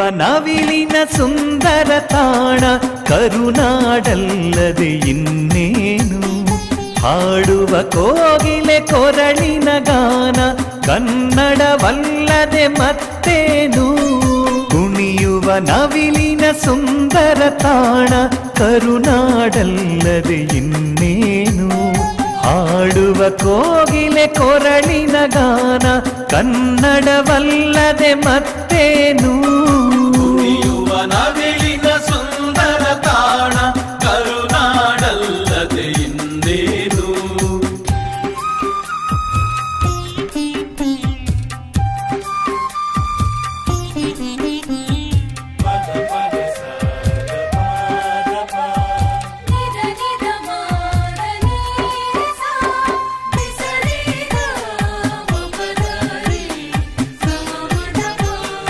ನವಿಲಿನ ಸುಂದರ ತಾಣ ಕರುನಾಡಲ್ಲದೆ ಇನ್ನೇನು ಹಾಡುವ ಕೋಗಿಲೆ ಕೊರಳಿನ ಗಾನ ಕನ್ನಡವಲ್ಲದೆ ಮತ್ತೇನು ಕುಣಿಯುವ ನವಿಲಿನ ಸುಂದರ ತಾಣ ಕರುನಾಡಲ್ಲದೆ ಇನ್ನೇನು ಹಾಡುವ ಕೋಗಿಲೆ ಕೊರಳಿನ ಗಾನ ಕನ್ನಡವಲ್ಲದೆ ಮತ್ತೇನು ಕುಣಿಯುವ ನವಿಲಿನ ಸುಂದರ ತಾಣ ಕರುನಾಡಲ್ಲದೆ ಇನ್ನೇನು ನಿದ ನಿದ ಮಾದ ನೀಸ ಬಿಸರಿದ ಮಪದಾರಿ ಸಮಮಡಪ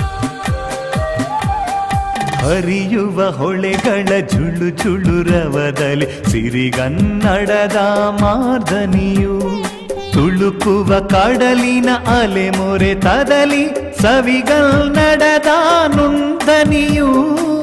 ಹರಿಯುವ ಹೊಳೆಗಳ ಜುಳು ಜುಳುರವದಲ್ಲಿ ಸಿರಿಗನ್ನಡದ ಮಾರ್ದನಿಯು ತುಳುಕುವ ಕಡಲಿನ ಅಲೆ ಮೊರೆ ತದಲಿ ಸವಿಗನ್ನಡದ ನುಂದನಿಯು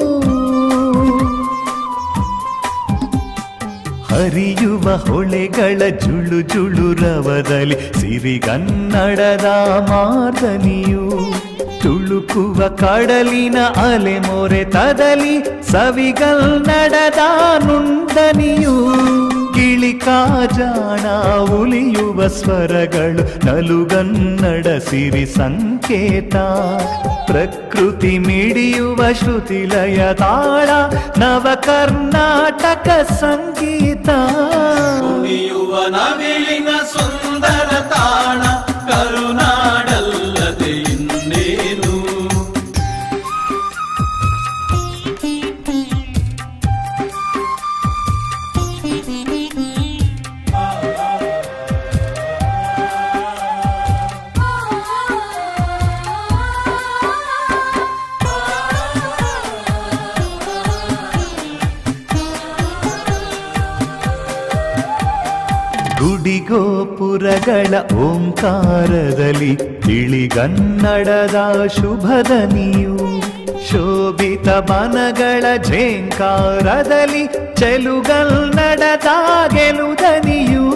ಹರಿಯುವ ಹೊಳೆಗಳ ಜುಳು ಜುಳುರವದಲ್ಲಿ ಸಿರಿಗನ್ನಡದ ಮಾರ್ದನಿಯು ತುಳುಕುವ ಕಡಲಿನ ಅಲೆ ಮೊರೆ ತದಲಿ ಸವಿಗನ್ನಡದ ನುಂದನಿಯು ಗಿಳಿಕಾಜಾಣ ಉಲಿಯುವ ಸ್ವರಗಳು ನಲುಗನ್ನಡ ಸಿರಿ ಸಂಕೇತ ಪ್ರಕೃತಿ ಮಿಡಿಯುವ ಶ್ರುತಿಲಯ ತಾಳ ನವ ಕರ್ನಾಟಕ ಸಂಗೀತ ಕುಣಿಯುವ ನವಿಲಿನ ಸುಂದರ ತಾಣ ಕರುನಾಡಲ್ಲದೆ ಇನ್ನೇನು ಗುಡಿಗೋಪುರಗಳ ಓಂಕಾರದಲ್ಲಿ ತಿಳಿಗನ್ನಡದ ಶುಭದನಿಯು ಶೋಭಿತ ಬನಗಳ ಝೇಂಕಾರದಲ್ಲಿ ಚೆಲುಗನ್ನಡದ ಗೆಲುದನಿಯು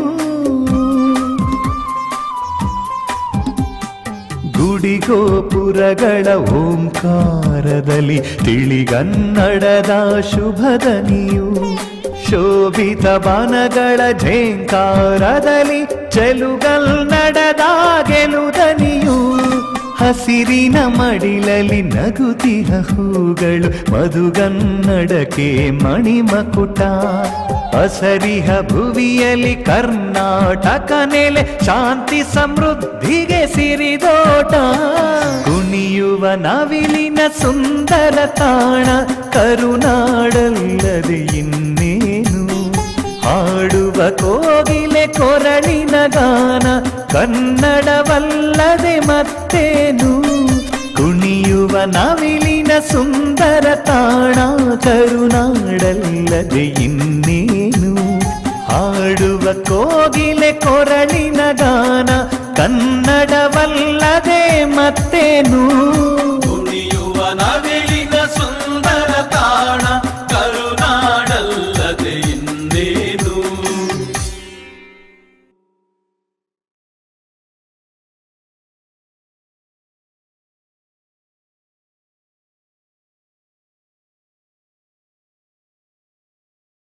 ಗುಡಿಗೋಪುರಗಳ ಓಂಕಾರದಲ್ಲಿ ತಿಳಿಗನ್ನಡದ ಶುಭದನಿಯು ಶೋಭಿತ ಬನಗಳ ಝೇಂಕಾರದಲ್ಲಿ ಚೆಲುಗನ್ನಡದ ಗೆಲುದನಿಯು ಹಸಿರಿನ ಮಡಿಲಲ್ಲಿ ನಗುತಿಹ ಹೂಗಳು ಮಧುಗನ್ನಡಕ್ಕೆ ಮಣಿಮಕುಟ ಅಸರಿಹ ಭುವಿಯಲ್ಲಿ ಕರ್ನಾಟಕ ನೆಲೆ ಶಾಂತಿ ಸಮೃದ್ಧಿಗೆ ಸಿರಿದೋಟ ಕುಣಿಯುವ ನವಿಲಿನ ಸುಂದರ ತಾಣ ಕರುನಾಡಲ್ಲದೆ ಇನ್ನೇನು ಹಾಡುವ ಕೋಗಿಲೆ ಕೊರಳಿನ ಗಾನ ಕನ್ನಡವಲ್ಲದೆ ಮತ್ತೇನು ಕುಣಿಯುವ ನವಿಲಿನ ಸುಂದರ ತಾಣ ಕರುನಾಡಲ್ಲದೆ ಇನ್ನೇನು ಹಾಡುವ ಕೋಗಿಲೆ ಕೊರಳಿನ ಗಾನ ಕನ್ನಡವಲ್ಲದೆ ಮತ್ತೇನು